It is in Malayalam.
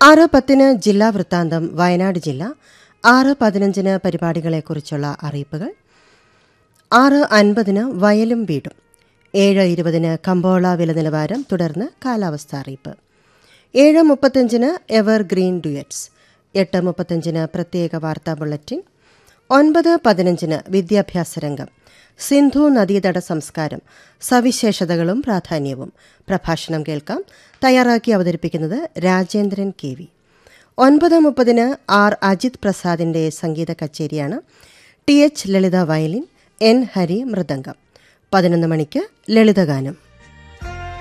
ആറ് പത്തിന് ജില്ലാ വൃത്താന്തം വയനാട് ജില്ല ആറ് പതിനഞ്ചിന് പരിപാടികളെക്കുറിച്ചുള്ള അറിയിപ്പുകൾ ആറ് അൻപതിന് വയലും വീടും ഏഴ് ഇരുപതിന് കമ്പോള വില നിലവാരം തുടർന്ന് കാലാവസ്ഥ അറിയിപ്പ് ഏഴ് മുപ്പത്തഞ്ചിന് എവർ ഗ്രീൻ ഡുയറ്റ്സ് എട്ട് മുപ്പത്തഞ്ചിന് പ്രത്യേക വാർത്താ ബുള്ളറ്റിൻ ഒൻപത് പതിനഞ്ചിന് വിദ്യാഭ്യാസ രംഗം സിന്ധു നദീതട സംസ്കാരം സവിശേഷതകളും പ്രാധാന്യവും പ്രഭാഷണം കേൾക്കാം തയ്യാറാക്കി അവതരിപ്പിക്കുന്നത് രാജേന്ദ്രൻ കെ വി ഒൻപത് മുപ്പതിന് ആർ അജിത് പ്രസാദിന്റെ സംഗീത കച്ചേരിയാണ് T H Lalitha violin N Hari mridangam പതിനൊന്ന് മണിക്ക് ലളിതഗാനം